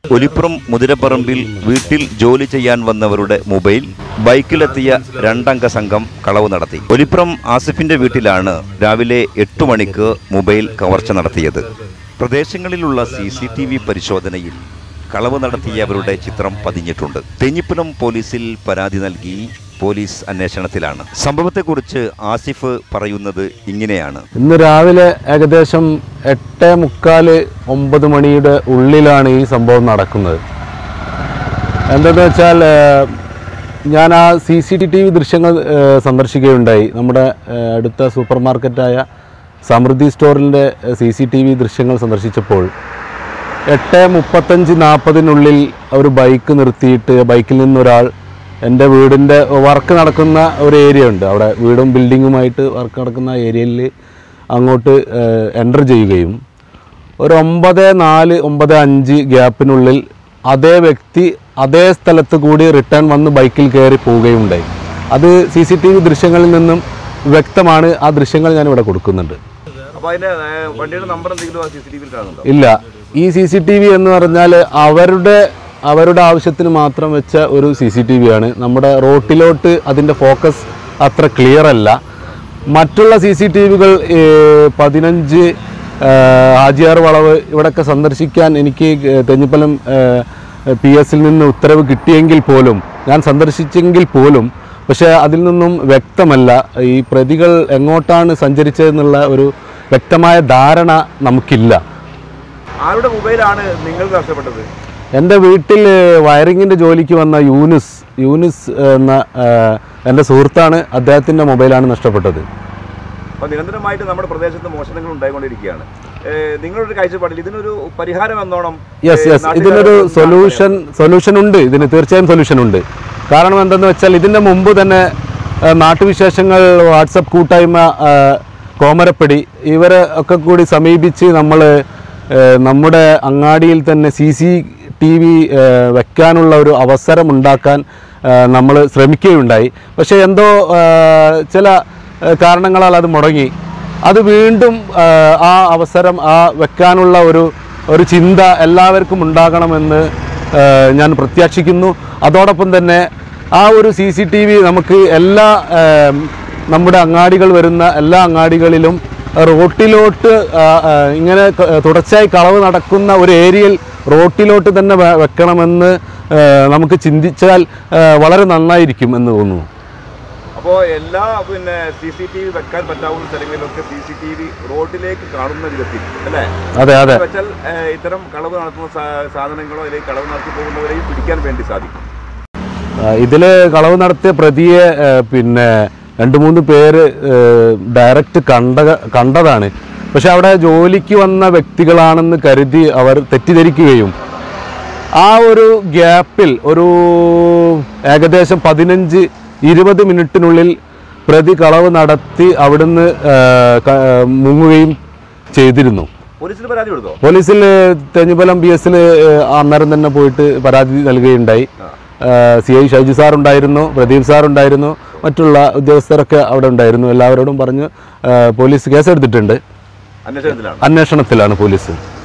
ഒലിപ്പുറം മുതിരപ്പറമ്പിൽ വീട്ടിൽ ജോലി ചെയ്യാൻ വന്നവരുടെ മൊബൈൽ ബൈക്കിലെത്തിയ രണ്ടംഗ സംഘം കളവ് നടത്തി ഒലിപ്പുറം ആസിഫിന്റെ വീട്ടിലാണ് രാവിലെ എട്ടു മണിക്ക് മൊബൈൽ കവർച്ച നടത്തിയത് പ്രദേശങ്ങളിലുള്ള സി സി ടി വി പരിശോധനയിൽ കളവ് നടത്തിയവരുടെ ചിത്രം പതിഞ്ഞിട്ടുണ്ട് തെഞ്ഞിപ്പുലം പോലീസിൽ പരാതി നൽകി പോലീസ് അന്വേഷണത്തിലാണ് സംഭവത്തെക്കുറിച്ച് ആസിഫ് പറയുന്നത് ഇങ്ങനെയാണ് ഇന്ന് രാവിലെ ഏകദേശം എട്ട് മുക്കാല് ഒമ്പത് മണിയുടെ ഉള്ളിലാണ് ഈ സംഭവം നടക്കുന്നത് എന്തെന്ന് വെച്ചാൽ ഏഹ്, ഞാൻ ആ സി സി ടി വി ദൃശ്യങ്ങൾ ഏഹ്, സന്ദർശിക്കുകയുണ്ടായി നമ്മുടെ ഏഹ്, അടുത്ത സൂപ്പർ മാർക്കറ്റായ സമൃദ്ധി സ്റ്റോറിൻ്റെ സി സി ടി വി ദൃശ്യങ്ങൾ സന്ദർശിച്ചപ്പോൾ എട്ട് മുപ്പത്തഞ്ച് നാൽപ്പതിനുള്ളിൽ ഒരു ബൈക്ക് നിർത്തിയിട്ട് ബൈക്കിൽ നിന്നൊരാൾ എൻ്റെ വീടിൻ്റെ വർക്ക് നടക്കുന്ന ഒരു ഏരിയ ഉണ്ട് അവിടെ വീടും ബിൽഡിങ്ങുമായിട്ട് വർക്ക് നടക്കുന്ന ഏരിയയിൽ അങ്ങോട്ട് എൻ്റർ ചെയ്യുകയും ഒരു ഒമ്പത് നാല് ഒമ്പത് അഞ്ച് ഗ്യാപ്പിനുള്ളിൽ അതേ വ്യക്തി അതേ സ്ഥലത്ത് കൂടി റിട്ടേൺ വന്ന് ബൈക്കിൽ കയറി പോവുകയുണ്ടായി അത് സി സി ടി വി ദൃശ്യങ്ങളിൽ നിന്നും വ്യക്തമാണ് ആ ദൃശ്യങ്ങൾ ഞാനിവിടെ കൊടുക്കുന്നുണ്ട് അപ്പൊ അതിന്റെ വണ്ടിയുടെ നമ്പർ എന്തെങ്കിലും സി സി ടി വിയിൽ കാണുന്നുണ്ടോ ഇല്ല ഈ സി സി ടി വി എന്ന് പറഞ്ഞാൽ അവരുടെ അവരുടെ ആവശ്യത്തിന് മാത്രം വെച്ച ഒരു സി സി ടി വി ആണ് നമ്മുടെ റോട്ടിലോട്ട് അതിൻ്റെ ഫോക്കസ് അത്ര ക്ലിയർ അല്ല മറ്റുള്ള സി സി ടി വികൾ പതിനഞ്ച് ഹാജിയാർ വളവ് ഇവിടെയൊക്കെ സന്ദർശിക്കാൻ എനിക്ക് തെഞ്ഞിപ്പലം പി എസിൽ നിന്ന് ഉത്തരവ് കിട്ടിയെങ്കിൽ പോലും ഞാൻ സന്ദർശിച്ചെങ്കിൽ പോലും പക്ഷേ അതിൽ നിന്നും വ്യക്തമല്ല ഈ പ്രതികൾ എങ്ങോട്ടാണ് സഞ്ചരിച്ചതെന്നുള്ള ഒരു വ്യക്തമായ ധാരണ നമുക്കില്ല ആരുടെ മൊബൈലാണ് നിങ്ങൾ നഷ്ടപ്പെട്ടത് എൻ്റെ വീട്ടിൽ വയറിങ്ങിൻ്റെ ജോലിക്ക് വന്ന യൂനിസ് യൂനിസ് എന്ന ഏഹ്, എൻ്റെ സുഹൃത്താണ് അദ്ദേഹത്തിൻ്റെ മൊബൈലാണ് നഷ്ടപ്പെട്ടത് അപ്പൊ നിരന്തരമായിട്ട് നമ്മുടെ പ്രദേശത്ത് മോഷണങ്ങൾ ഉണ്ടായിക്കൊണ്ടിരിക്കുകയാണ് ഏഹ് നിങ്ങളുടെ ഒരു കാഴ്ചപ്പാടിൽ ഇതിനൊരു പരിഹാരം എന്നോണം യെസ് ഏഹ് യെസ് നാട്ടുകാർ ഇതിനൊരു കാണുന്നത് സൊല്യൂഷൻ സൊല്യൂഷൻ ഉണ്ട് ഇതിന് തീർച്ചയായും സൊല്യൂഷൻ ഉണ്ട് കാരണം എന്തെന്ന് വെച്ചാൽ ഇതിൻ്റെ മുമ്പ് തന്നെ ഏഹ്, നാട്ടുവിശേഷങ്ങൾ വാട്സപ്പ് കൂട്ടായ്മ ഏഹ്, കോമരപ്പടി ഇവരെ ഒക്കെ കൂടി സമീപിച്ച് നമ്മൾ നമ്മുടെ അങ്ങാടിയിൽ തന്നെ സി സി ടി വി വെക്കാനുള്ള ഒരു അവസരം ഉണ്ടാക്കാൻ നമ്മൾ ശ്രമിക്കുകയുണ്ടായി പക്ഷേ എന്തോ ഏഹ്, ചില ഏഹ്, കാരണങ്ങളാൽ അത് മുടങ്ങി അത് വീണ്ടും ആ, ആ അവസരം ആ വെക്കാനുള്ള ഒരു ഒരു ചിന്ത എല്ലാവർക്കും ഉണ്ടാകണമെന്ന് ആ, ഞാൻ പ്രത്യാശിക്കുന്നു അതോടൊപ്പം തന്നെ ആ ഒരു സി സി ടി വി നമുക്ക് എല്ലാ ആ, നമ്മുടെ അങ്ങാടികൾ വരുന്ന എല്ലാ അങ്ങാടികളിലും റോട്ടിലോട്ട് ആ, ആ, ഇങ്ങനെ ക- തുടർച്ചയായി കളവ് നടക്കുന്ന ഒരു ഏരിയയിൽ റോട്ടിലോട്ട് തന്നെ വെ- വെക്കണമെന്ന് ആ, നമുക്ക് ചിന്തിച്ചാൽ ആ, വളരെ നന്നായിരിക്കും എന്ന് തോന്നുന്നു അപ്പോ എല്ലാ പിന്നെ സി സി ടി വി വെക്കാൻ പറ്റാവുന്ന സ്ഥലങ്ങളിലൊക്കെ സി സി ടി വി റോഡിലേക്ക് കാണുന്ന വിധത്തിൽ അല്ലേ അതെ അതെ വെച്ചാൽ ഏഹ് ഇത്തരം കളവ് നടത്തുന്ന സാ- സാധനങ്ങളോ അല്ലെങ്കിൽ കളവ് നടത്തി പോകുന്നവരെയും പിടിക്കാൻ വേണ്ടി സാധിക്കും ഇതിൽ കളവ് നടത്തിയ പ്രതിയെ ആ, പിന്നെ രണ്ട് മൂന്ന് പേര് ഡയറക്റ്റ് കണ്ട കണ്ടതാണ് പക്ഷെ അവിടെ ജോലിക്ക് വന്ന വ്യക്തികളാണെന്ന് കരുതി അവർ തെറ്റിദ്ധരിക്കുകയും ആ ഒരു ഗ്യാപ്പിൽ ഒരു ഏകദേശം പതിനഞ്ച് ഇരുപത് മിനിറ്റിനുള്ളിൽ പ്രതി കളവ് നടത്തി അവിടുന്ന് ആ, ക- മുങ്ങുകയും ചെയ്തിരുന്നു പോലീസിന് പരാതി കൊടുത്തോ പോലീസിൽ തെഞ്ഞിപ്പലം പി എസിൽ അന്നേരം തന്നെ പോയിട്ട് പരാതി നൽകുകയുണ്ടായി സി ഐ ഷൈജു സാർ ഉണ്ടായിരുന്നു പ്രദീപ് സാർ ഉണ്ടായിരുന്നു മറ്റുള്ള ഉദ്യോഗസ്ഥരൊക്കെ അവിടെ ഉണ്ടായിരുന്നു എല്ലാവരോടും പറഞ്ഞ് ആ, പോലീസ് കേസെടുത്തിട്ടുണ്ട് അന്വേഷണത്തിലാണ് അന്വേഷണത്തിലാണ് പോലീസ്